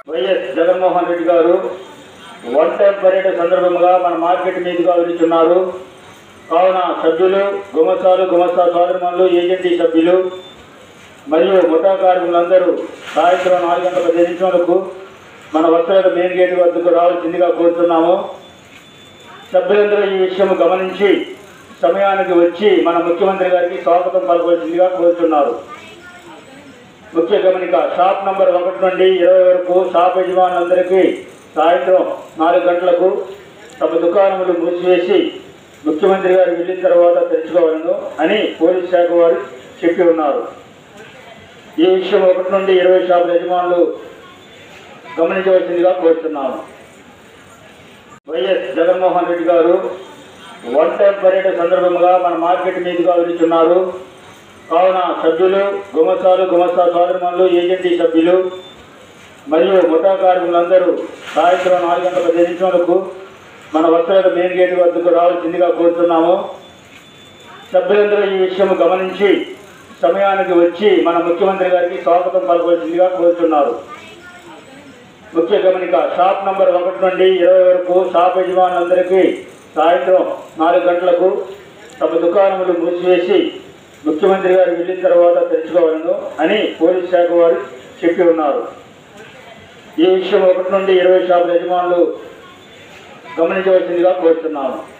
YS Jaganmohan Reddy గారు one time పర్యటన సందర్భంగా మన మార్కెట్ మీదుగా వెళ్తున్నారు కావున సభ్యులు గుమస్తాలు గుమస్తా సోదరుమణులు ఏజెన్సీ సభ్యులు మరియు ముఠా కార్మికులందరూ సాయంత్రం నాలుగు గంటల పది నిమిషాలకు మన వస్త్రాల మెయిన్ గేట్ వద్దకు రావాల్సిందిగా కోరుతున్నాము సభ్యులందరూ ఈ విషయం గమనించి సమయానికి వచ్చి మన ముఖ్యమంత్రి గారికి స్వాగతం పలకవలసిందిగా కోరుతున్నారు ముఖ్య గమనిక షాప్ నంబర్ ఒకటి నుండి ఇరవై వరకు షాప్ యజమానులందరికీ సాయంత్రం నాలుగు గంటలకు తమ దుకాణములు మూసివేసి ముఖ్యమంత్రి గారు వెళ్ళిన తర్వాత తెరుచుకోవాలను అని పోలీస్ శాఖ వారు చెప్పి ఉన్నారు ఈ విషయం ఒకటి నుండి ఇరవై షాపుల యజమానులు గమనించవలసిందిగా కోరుతున్నాము వైఎస్ జగన్మోహన్ రెడ్డి గారు వన్ టైం పర్యటన సందర్భంగా మన మార్కెట్ మీదుగా వెళ్తున్నారు కావున సభ్యులు గుమస్తాలు గుమస్తా సోదరుమణులు ఏజెన్సీ సభ్యులు మరియు ముఠా కార్మికులందరూ సాయంత్రం నాలుగు గంటల పది నిమిషాలకు మన వస్త్రాల మెయిన్ గేట్ వద్దకు రావాల్సిందిగా కోరుతున్నాము సభ్యులందరూ ఈ విషయం గమనించి సమయానికి వచ్చి మన ముఖ్యమంత్రి గారికి స్వాగతం పలకవలసిందిగా కోరుతున్నారు ముఖ్య గమనిక షాప్ నంబర్ ఒకటి నుండి ఇరవై వరకు షాప్ యజమానులందరికీ సాయంత్రం నాలుగు గంటలకు తమ దుకాణములు మూసివేసి ముఖ్యమంత్రి గారు వెళ్ళిన తర్వాత తెరుచుకోవాలను అని పోలీస్ శాఖ వారు చెప్పి ఉన్నారు ఈ విషయం ఒకటి నుండి ఇరవై షాపుల యజమానులు గమనించవలసిందిగా కోరుతున్నాము